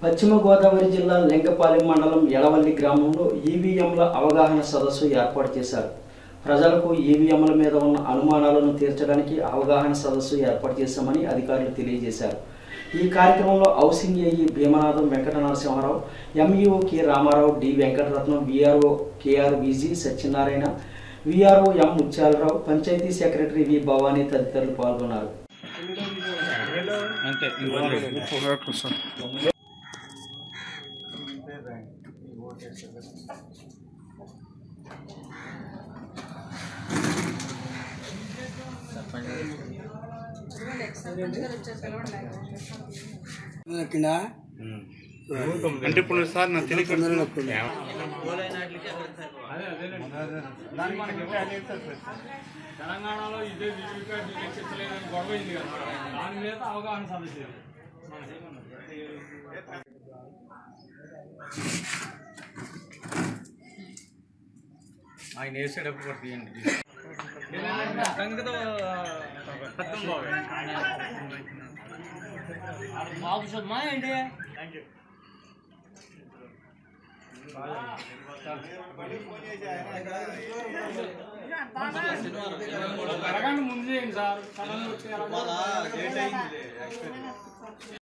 పశ్చిమ గోదావరి జిల్లా లింగపాలెం మండలం ఎడవల్లి గ్రామంలో ఈవీఎంల అవగాహన సదస్సు ఏర్పాటు చేశారు ప్రజలకు ఈవీఎంల మీద ఉన్న అనుమానాలను తీర్చడానికి అవగాహన సదస్సు ఏర్పాటు చేశామని అధికారులు తెలియజేశారు ఈ కార్యక్రమంలో housing AE Bheemanatham Venkata Narasimha Rao MEO K Rama Rao D Venkataratnam VRO K R Viji Satyanarayana VRO M Mutyala Rao panchayat secretary V Bhavani తదితరులు పాల్గొన్నారు అంతే ఓకే సార్ అంటే ఇప్పుడు సార్ నాకు తెలియకుండా తెలంగాణలో ఇదే వివికాట్ చర్చలేదని గొడవ అయింది కదా దాని మీద అవగాహన సమస్య ఇది. ఆయన వేసేటప్పుడు కూడా తీయండి సంగీత సత్యం బాబు బాబు సుమా ఏంటి అరగంట ముందు చేయండి సార్ సడన్ వచ్చి అరగంట